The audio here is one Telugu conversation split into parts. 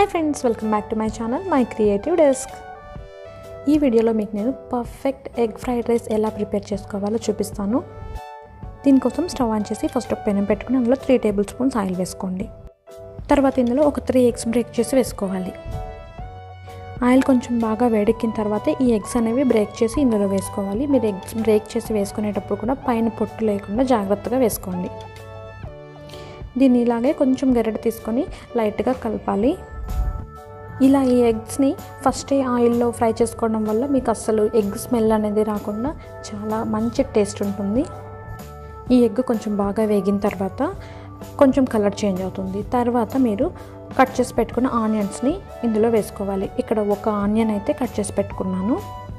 hi friends welcome back to my channel my creative desk ఈ వీడియోలో మీకు నేను పర్ఫెక్ట్ ఎగ్ ఫ్రైడ్ రైస్ ఎలా ప్రిపేర్ చేసుకోవాలో చూపిస్తాను దీనికోసం స్టవ్ ఆన్ చేసి ఫస్ట్ ఒక పెనం పెట్టుకుని అందులో త్రీ టేబుల్ స్పూన్స్ ఆయిల్ వేసుకోండి తర్వాత ఇందులో ఒక త్రీ ఎగ్స్ బ్రేక్ చేసి వేసుకోవాలి ఆయిల్ కొంచెం బాగా వేడెక్కిన తర్వాత ఈ ఎగ్స్ అనేవి బ్రేక్ చేసి ఇందులో వేసుకోవాలి మీరు ఎగ్స్ బ్రేక్ చేసి వేసుకునేటప్పుడు కూడా పైన పొట్టు లేకుండా జాగ్రత్తగా వేసుకోండి దీన్ని ఇలాగే కొంచెం గరిటె తీసుకొని లైట్గా కలపాలి ఇలా ఈ ఎగ్స్ని ఫస్ట్ ఆయిల్లో ఫ్రై చేసుకోవడం వల్ల మీకు అస్సలు ఎగ్ స్మెల్ అనేది రాకుండా చాలా మంచి టేస్ట్ ఉంటుంది ఈ ఎగ్ కొంచెం బాగా వేగిన తర్వాత కొంచెం కలర్ చేంజ్ అవుతుంది తర్వాత మీరు కట్ చేసి పెట్టుకున్న ఆనియన్స్ని ఇందులో వేసుకోవాలి ఇక్కడ ఒక ఆనియన్ అయితే కట్ చేసి పెట్టుకున్నాను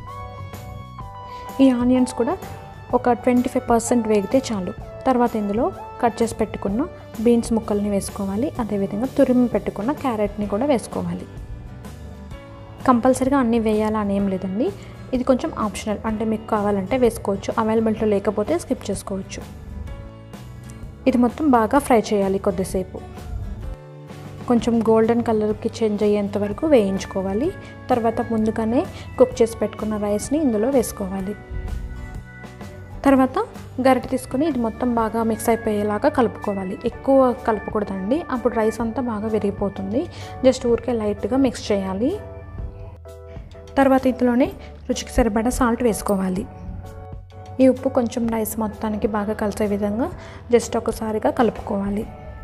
ఈ ఆనియన్స్ కూడా ఒక ట్వంటీ ఫైవ్ పర్సెంట్ వేగితే చాలు తర్వాత ఇందులో కట్ చేసి పెట్టుకున్న బీన్స్ ముక్కల్ని వేసుకోవాలి అదేవిధంగా తురిమి పెట్టుకున్న క్యారెట్ని కూడా వేసుకోవాలి కంపల్సరీగా అన్నీ వేయాలా అని ఏం లేదండి ఇది కొంచెం ఆప్షనల్ అంటే మీకు కావాలంటే వేసుకోవచ్చు అవైలబిలిటీ లేకపోతే స్కిప్ చేసుకోవచ్చు ఇది మొత్తం బాగా ఫ్రై చేయాలి కొద్దిసేపు కొంచెం గోల్డెన్ కలర్కి చేంజ్ అయ్యేంత వరకు వేయించుకోవాలి తర్వాత ముందుగానే కుక్ చేసి పెట్టుకున్న రైస్ని ఇందులో వేసుకోవాలి తర్వాత గరిటె తీసుకొని ఇది మొత్తం బాగా మిక్స్ అయిపోయేలాగా కలుపుకోవాలి ఎక్కువ కలపకూడదండి అప్పుడు రైస్ అంతా బాగా విరిగిపోతుంది జస్ట్ ఊరికే లైట్గా మిక్స్ చేయాలి తర్వాత ఇందులోనే రుచికి సరిపడా సాల్ట్ వేసుకోవాలి ఈ ఉప్పు కొంచెం రైస్ మొత్తానికి బాగా కలిసే విధంగా జస్ట్ ఒకసారిగా కలుపుకోవాలి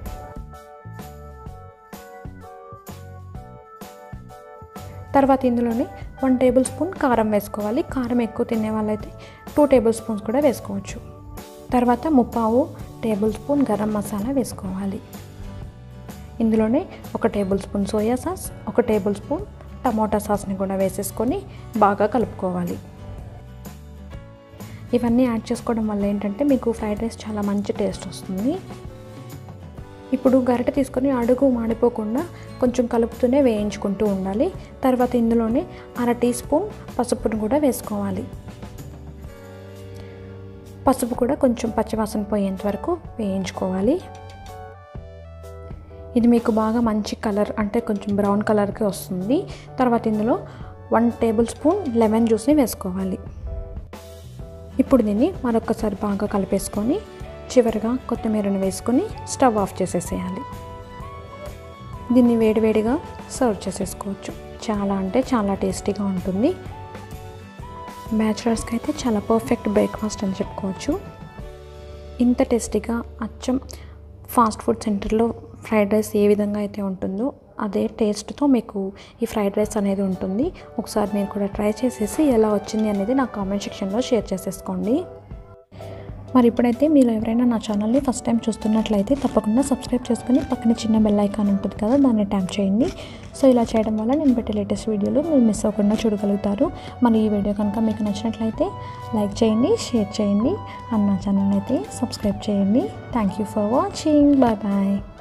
తర్వాత ఇందులోనే వన్ టేబుల్ స్పూన్ కారం వేసుకోవాలి కారం ఎక్కువ తినే వాళ్ళైతే టూ టేబుల్ స్పూన్స్ కూడా వేసుకోవచ్చు తర్వాత ముప్పావు టేబుల్ స్పూన్ గరం మసాలా వేసుకోవాలి ఇందులోనే ఒక టేబుల్ స్పూన్ సోయా సాస్ ఒక టేబుల్ స్పూన్ టమోటా సాస్ని కూడా వేసేసుకొని బాగా కలుపుకోవాలి ఇవన్నీ యాడ్ చేసుకోవడం వల్ల ఏంటంటే మీకు ఫ్రైడ్ రైస్ చాలా మంచి టేస్ట్ వస్తుంది ఇప్పుడు గరిటె తీసుకొని అడుగు మాడిపోకుండా కొంచెం కలుపుతూనే వేయించుకుంటూ ఉండాలి తర్వాత ఇందులోనే అర టీ స్పూన్ పసుపును కూడా వేసుకోవాలి పసుపు కూడా కొంచెం పచ్చివాసన పోయేంత వరకు వేయించుకోవాలి ఇది మీకు బాగా మంచి కలర్ అంటే కొంచెం బ్రౌన్ కలర్కి వస్తుంది తర్వాత ఇందులో వన్ టేబుల్ స్పూన్ లెమన్ జ్యూస్ని వేసుకోవాలి ఇప్పుడు దీన్ని మరొకసారి బాగా కలిపేసుకొని చివరిగా కొత్తిమీరను వేసుకొని స్టవ్ ఆఫ్ చేసేసేయాలి దీన్ని వేడివేడిగా సర్వ్ చేసేసుకోవచ్చు చాలా అంటే చాలా టేస్టీగా ఉంటుంది బ్యాచులర్స్కి అయితే చాలా పర్ఫెక్ట్ బ్రేక్ఫాస్ట్ అని చెప్పుకోవచ్చు ఇంత టేస్టీగా అచ్చం ఫాస్ట్ ఫుడ్ సెంటర్లో ఫ్రైడ్ రైస్ ఏ విధంగా అయితే ఉంటుందో అదే టేస్ట్తో మీకు ఈ ఫ్రైడ్ రైస్ అనేది ఉంటుంది ఒకసారి మీరు కూడా ట్రై చేసేసి ఎలా వచ్చింది అనేది నా కామెంట్ సెక్షన్లో షేర్ చేసేసుకోండి మరి ఇప్పుడైతే మీరు ఎవరైనా నా ఛానల్ని ఫస్ట్ టైం చూస్తున్నట్లయితే తప్పకుండా సబ్స్క్రైబ్ చేసుకుని పక్కన చిన్న బెల్ ఐకాన్ ఉంటుంది కదా దాన్ని ట్యాప్ చేయండి సో ఇలా చేయడం వల్ల నేను పెట్టే లేటెస్ట్ వీడియోలు మీరు మిస్ అవ్వకుండా చూడగలుగుతారు మరి ఈ వీడియో కనుక మీకు నచ్చినట్లయితే లైక్ చేయండి షేర్ చేయండి అండ్ నా ఛానల్ అయితే సబ్స్క్రైబ్ చేయండి thank you for watching bye bye